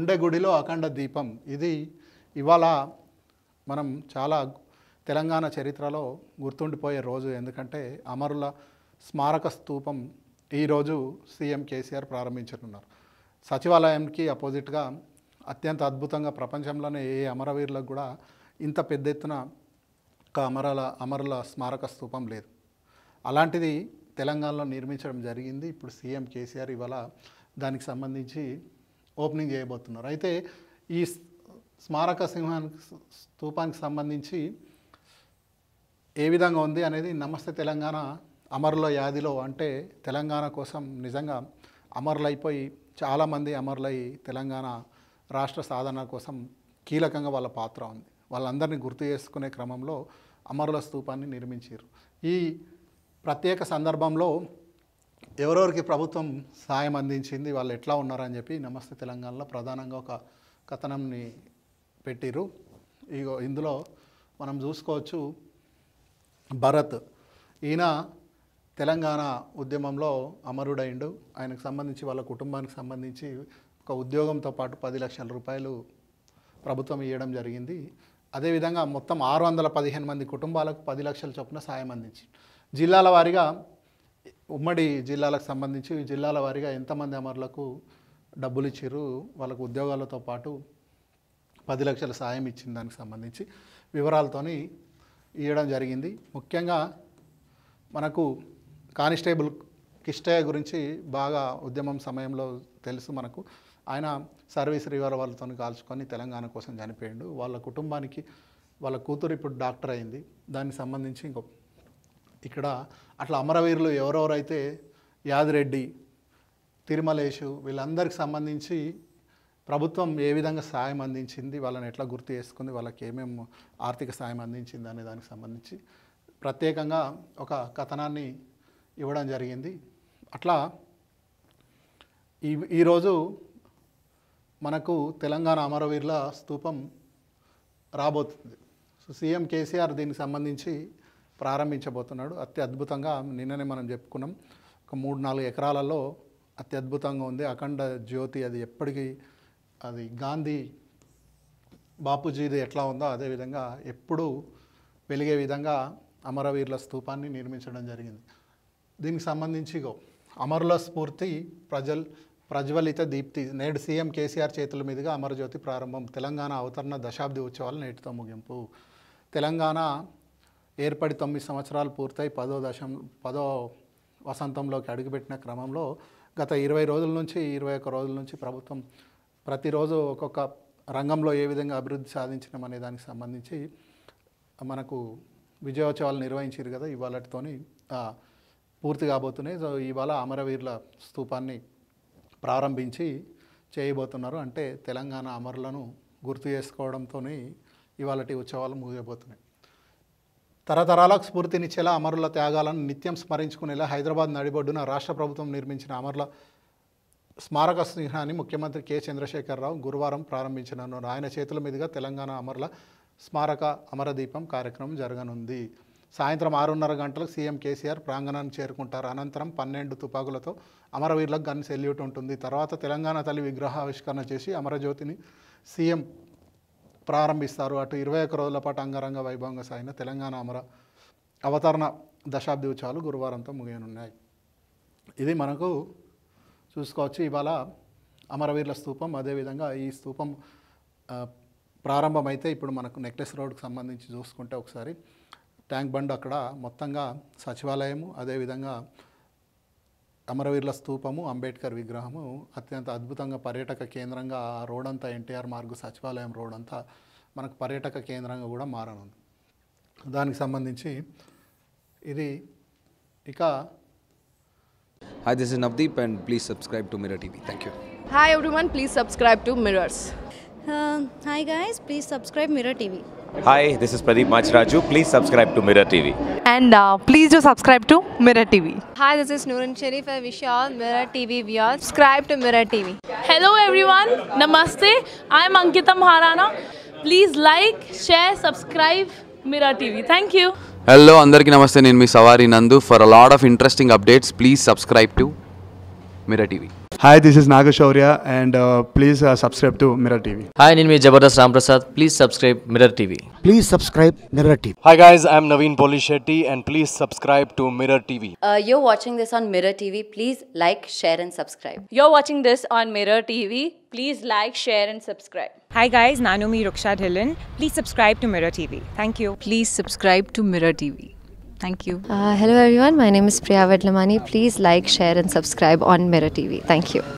గుండె గుడిలో అఖండ దీపం ఇది ఇవాళ మనం చాలా తెలంగాణ చరిత్రలో గుర్తుండిపోయే రోజు ఎందుకంటే అమరుల స్మారక స్తూపం ఈరోజు సీఎం కేసీఆర్ ప్రారంభించనున్నారు సచివాలయంకి అపోజిట్గా అత్యంత అద్భుతంగా ప్రపంచంలోనే ఏ అమరవీరులకు కూడా ఇంత పెద్ద ఎత్తున ఒక అమరుల అమరుల స్మారక స్తూపం లేదు అలాంటిది తెలంగాణలో నిర్మించడం జరిగింది ఇప్పుడు సీఎం కేసీఆర్ ఇవాళ దానికి సంబంధించి ఓపెనింగ్ చేయబోతున్నారు అయితే ఈ స్- స్మారక సింహానికి స్తూపానికి సంబంధించి ఏ విధంగా ఉంది అనేది నమస్తే తెలంగాణ అమరుల యాదిలో అంటే తెలంగాణ కోసం నిజంగా అమరులైపోయి చాలామంది అమరులై తెలంగాణ రాష్ట్ర సాధన కోసం కీలకంగా వాళ్ళ పాత్ర ఉంది వాళ్ళందరినీ గుర్తు చేసుకునే క్రమంలో అమరుల స్తూపాన్ని నిర్మించారు ఈ ప్రత్యేక సందర్భంలో ఎవరెవరికి ప్రభుత్వం సాయం అందించింది వాళ్ళు ఎట్లా ఉన్నారని చెప్పి నమస్తే తెలంగాణలో ప్రధానంగా ఒక కథనంని పెట్టిరు ఇగో ఇందులో మనం చూసుకోవచ్చు భరత్ ఈయన తెలంగాణ ఉద్యమంలో అమరుడైండు ఆయనకు సంబంధించి వాళ్ళ కుటుంబానికి సంబంధించి ఒక ఉద్యోగంతో పాటు పది లక్షల రూపాయలు ప్రభుత్వం ఇవ్వడం జరిగింది అదేవిధంగా మొత్తం ఆరు వందల పదిహేను మంది కుటుంబాలకు పది లక్షల చొప్పున సాయం అందించి జిల్లాల వారీగా ఉమ్మడి జిల్లాలకు సంబంధించి జిల్లాల వారీగా ఎంతమంది అమరులకు డబ్బులు ఇచ్చారు వాళ్ళకు ఉద్యోగాలతో పాటు పది లక్షల సాయం ఇచ్చిన దానికి సంబంధించి వివరాలతోని ఇవ్వడం జరిగింది ముఖ్యంగా మనకు కానిస్టేబుల్ కిష్టయ్య గురించి బాగా ఉద్యమం సమయంలో తెలుసు మనకు ఆయన సర్వీస్ రివర్ వాళ్ళతో కాల్చుకొని తెలంగాణ కోసం చనిపోయిండు వాళ్ళ కుటుంబానికి వాళ్ళ కూతురు ఇప్పుడు డాక్టర్ అయింది దానికి సంబంధించి ఇంకో ఇక్కడ అట్లా అమరవీరులు ఎవరెవరైతే యాదిరెడ్డి తిరుమలేషు వీళ్ళందరికి సంబంధించి ప్రభుత్వం ఏ విధంగా సాయం అందించింది వాళ్ళని ఎట్లా గుర్తు చేసుకుంది వాళ్ళకి ఏమేమి ఆర్థిక సాయం అందించింది అనే దానికి సంబంధించి ప్రత్యేకంగా ఒక కథనాన్ని ఇవ్వడం జరిగింది అట్లా ఈ ఈరోజు మనకు తెలంగాణ అమరవీరుల స్తూపం రాబోతుంది సో సీఎం కేసీఆర్ దీనికి సంబంధించి ప్రారంభించబోతున్నాడు అతి అద్భుతంగా నిన్ననే మనం చెప్పుకున్నాం ఒక మూడు నాలుగు ఎకరాలలో అతి అద్భుతంగా ఉంది అఖండ జ్యోతి అది ఎప్పటికీ అది గాంధీ బాపూజీది ఎట్లా ఉందో అదేవిధంగా ఎప్పుడూ వెలిగే విధంగా అమరవీరుల స్తూపాన్ని నిర్మించడం జరిగింది దీనికి సంబంధించి ఇగో అమరుల స్ఫూర్తి ప్రజల్ ప్రజ్వలిత దీప్తి నేడు సీఎం కేసీఆర్ చేతుల మీదుగా అమరజ్యోతి ప్రారంభం తెలంగాణ అవతరణ దశాబ్ది ఉత్సవాలు నేటితో ముగింపు తెలంగాణ ఏర్పడి తొమ్మిది సంవత్సరాలు పూర్తయి పదో దశం పదో వసంతంలోకి అడుగుపెట్టిన క్రమంలో గత ఇరవై రోజుల నుంచి ఇరవై ఒక్క రోజుల నుంచి ప్రభుత్వం ప్రతిరోజు ఒక్కొక్క రంగంలో ఏ విధంగా అభివృద్ధి సాధించడం అనే దానికి సంబంధించి మనకు విజయోత్సవాలు నిర్వహించారు కదా ఇవాళతోని ఆ, పూర్తి కాబోతున్నాయి సో ఇవాళ అమరవీరుల స్తూపాన్ని ప్రారంభించి చేయబోతున్నారు అంటే తెలంగాణ అమరులను గుర్తు చేసుకోవడంతో ఇవాళటి ఉత్సవాలు ముగియబోతున్నాయి తరతరాలకు స్ఫూర్తినిచ్చేలా అమరుల త్యాగాలను నిత్యం స్మరించుకునేలా హైదరాబాద్ నడిబొడ్డున రాష్ట్ర ప్రభుత్వం నిర్మించిన అమరుల స్మారక చిహ్నాన్ని ముఖ్యమంత్రి కె చంద్రశేఖరరావు గురువారం ప్రారంభించనున్నారు ఆయన చేతుల మీదుగా తెలంగాణ అమరుల స్మారక అమరదీపం కార్యక్రమం జరగనుంది సాయంత్రం ఆరున్నర గంటలకు సీఎం కేసీఆర్ ప్రాంగణాన్ని చేరుకుంటారు అనంతరం పన్నెండు తుపాకులతో అమరవీరులకు గన్ సెల్యూట్ ఉంటుంది తర్వాత తెలంగాణ తల్లి విగ్రహ ఆవిష్కరణ చేసి అమరజ్యోతిని సీఎం ప్రారంభిస్తారు అటు ఇరవై ఒక్క రోజుల పాటు అంగరంగ వైభవంగా సాగిన తెలంగాణ అమర అవతరణ దశాబ్ది ఉత్సవాలు గురువారంతో ముగియనున్నాయి ఇది మనకు చూసుకోవచ్చు ఇవాళ అమరవీరుల స్తూపం అదేవిధంగా ఈ స్తూపం ఆ, ప్రారంభమైతే ఇప్పుడు మనకు నెక్లెస్ రోడ్కి సంబంధించి చూసుకుంటే ఒకసారి ట్యాంక్ బండ్ అక్కడ మొత్తంగా సచివాలయము అదేవిధంగా అమరవీరుల స్తూపము అంబేద్కర్ విగ్రహము అత్యంత అద్భుతంగా పర్యాటక కేంద్రంగా ఆ రోడ్ అంతా ఎన్టీఆర్ మార్గు సచివాలయం రోడ్ అంతా మనకు పర్యాటక కేంద్రంగా కూడా మారనుంది దానికి సంబంధించి ఇది ఇక Hi, this is Navdeep, and please subscribe to Mirror TV. Thank you. Hi everyone, please subscribe to Mirrors. Uh, hi guys, please subscribe Mirror TV. Hi, this is Pradeep Machraju. Please subscribe to Mirror TV. and uh, please do subscribe to Mirror TV. Hi, this is Noorun Sharif. I wish you all Mirror TV viewers. Subscribe to Mirror TV. Hello everyone, Namaste. I'm Ankita Maharana. Please like, share, subscribe Mirror TV. Thank you. Hello అందరికీ నమస్తే నేను మీ సవారి Nandu for a lot of interesting updates please subscribe to Mirror TV Hi, this is Nagashaurya, and uh, please uh, subscribe to Mirror TV. హాయ్ నేను మీ Jabardasth Ramprasad please subscribe Mirror TV Please subscribe Mirror TV. Hi guys, I'm Naveen Polishetty and please subscribe to Mirror TV. Uh, you're watching this on Mirror TV. Please like, share, and subscribe. You're watching this on Mirror TV. Please like, share, and subscribe. Hi guys, Nanumi Ruksha Dhillon. Please subscribe to Mirror TV. Thank you. Please subscribe to Mirror TV. Thank you. Uh, hello everyone, my name is Priya Vedlamani. Please like, share, and subscribe on Mirror TV. Thank you.